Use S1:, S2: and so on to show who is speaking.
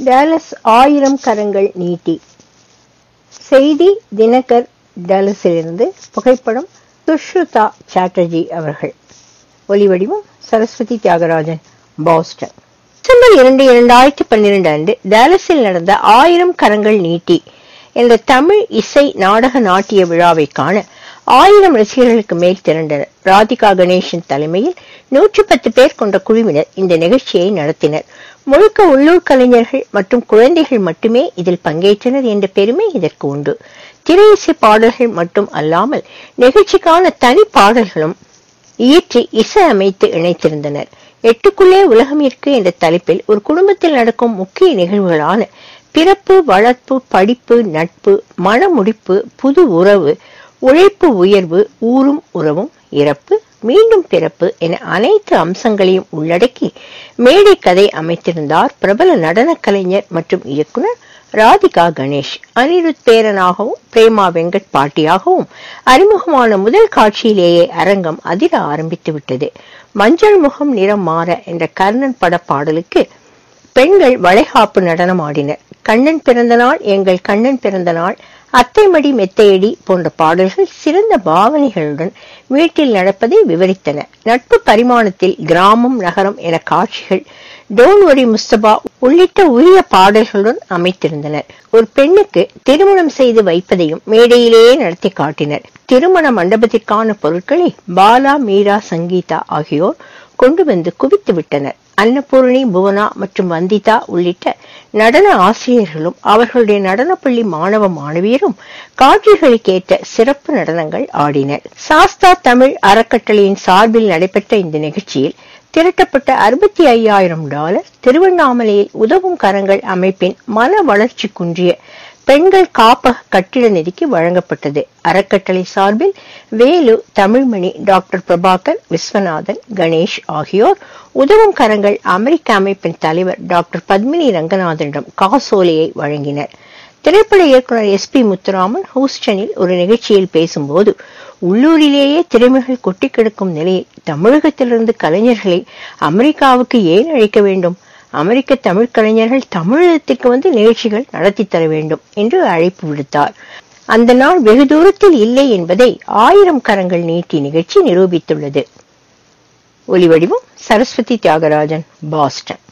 S1: Dallas ஆயிரம் கரங்கள் நீட்டி செய்தி தினகர் டேலஸிலிருந்து புகைப்படம் சுஷ்ருதா சாட்டர்ஜி அவர்கள் ஒலிவடிவம் சரஸ்வதி தியாகராஜன் பாஸ்டன் டிசம்பர் இரண்டு இரண்டாயிரத்தி பன்னிரண்டு அன்று டேலஸில் நடந்த ஆயிரம் கரங்கள் நீட்டி என்ற தமிழ் இசை நாடக நாட்டிய விழாவை காண ஆயிரம் ரசிகர்களுக்கு மேல் திரண்டனர் ராதிகா கணேசன் தலைமையில் நூற்றி பத்து பேர் கொண்ட குழுவினர் இந்த நிகழ்ச்சியை நடத்தினர் முழுக்க உள்ளூர் கலைஞர்கள் மற்றும் குழந்தைகள் மட்டுமே இதில் பங்கேற்றனர் என்ற பெருமை இதற்கு உண்டு திரை இசை பாடல்கள் மட்டும் அல்லாமல் நிகழ்ச்சிக்கான தனி பாடல்களும் இயற்றி இசை அமைத்து இணைத்திருந்தனர் எட்டுக்குள்ளே உலகம் இருக்கு என்ற தலைப்பில் ஒரு குடும்பத்தில் நடக்கும் முக்கிய நிகழ்வுகளான பிறப்பு வளர்ப்பு படிப்பு நட்பு மனமுடிப்பு புது உறவு உழைப்பு உயர்வு ஊரும் உறவும் இறப்பு மீண்டும் பிறப்பு என அனைத்து அம்சங்களையும் உள்ளடக்கி மேடை கதை அமைத்திருந்தார் பிரபல நடன கலைஞர் மற்றும் இயக்குனர் ராதிகா கணேஷ் அனிருத் பேரனாகவும் பிரேமா வெங்கட் பாட்டியாகவும் அறிமுகமான முதல் காட்சியிலேயே அரங்கம் அதிர ஆரம்பித்து விட்டது மஞ்சள் முகம் நிறம் மாற என்ற கர்ணன் பட பாடலுக்கு பெண்கள் வளைகாப்பு நடனம் ஆடினர் கண்ணன் பிறந்த நாள் எங்கள் கண்ணன் பிறந்த நாள் அத்தைமடி மெத்தையடி போன்ற பாடல்கள் சிறந்த பாவனைகளுடன் வீட்டில் நடப்பதை விவரித்தன நட்பு பரிமாணத்தில் கிராமம் நகரம் என காட்சிகள் டோன் ஒரி முஸ்தபா உள்ளிட்ட உரிய பாடல்களுடன் அமைத்திருந்தனர் ஒரு பெண்ணுக்கு திருமணம் செய்து வைப்பதையும் மேடையிலேயே நடத்தி காட்டினர் திருமண மண்டபத்திற்கான பொருட்களை பாலா மீரா சங்கீதா ஆகியோர் கொண்டு வந்து குவித்து விட்டனர் அன்னபூரணி புவனா மற்றும் வந்திதா உள்ளிட்ட நடன ஆசிரியர்களும் அவர்களுடைய நடனப்பள்ளி மாணவ மாணவியரும் காட்சிகளுக்கேற்ற சிறப்பு நடனங்கள் ஆடினர் சாஸ்தா தமிழ் அறக்கட்டளையின் சார்பில் நடைபெற்ற இந்த நிகழ்ச்சியில் திரட்டப்பட்ட அறுபத்தி ஐயாயிரம் டாலர் திருவண்ணாமலையில் உதவும் கரங்கள் அமைப்பின் மன வளர்ச்சி குன்றிய பெண்கள் காப்பக கட்டிட நிதிக்கு வழங்கப்பட்டது அறக்கட்டளை சார்பில் வேலு தமிழ்மணி டாக்டர் பிரபாகர் விஸ்வநாதன் கணேஷ் ஆகியோர் உதவும் கரங்கள் அமெரிக்க அமைப்பின் தலைவர் டாக்டர் பத்மினி ரங்கநாதனிடம் காசோலையை வழங்கினர் திரைப்பட இயக்குனர் எஸ் பி முத்துராமன் ஹூஸ்டனில் ஒரு நிகழ்ச்சியில் பேசும்போது உள்ளூரிலேயே திறமைகள் கொட்டி கிடக்கும் நிலையில் தமிழகத்திலிருந்து கலைஞர்களை அமெரிக்காவுக்கு ஏன் அழைக்க வேண்டும் அமெரிக்க தமிழ் கலைஞர்கள் தமிழகத்திற்கு வந்து நிகழ்ச்சிகள் நடத்தி தர வேண்டும் என்று அழைப்பு விடுத்தார் அந்த நாள் வெகு தூரத்தில் இல்லை என்பதை ஆயிரம் கரங்கள் நீட்டி நிகழ்ச்சி நிரூபித்துள்ளது ஒலிவடிவம் சரஸ்வதி தியாகராஜன் பாஸ்டன்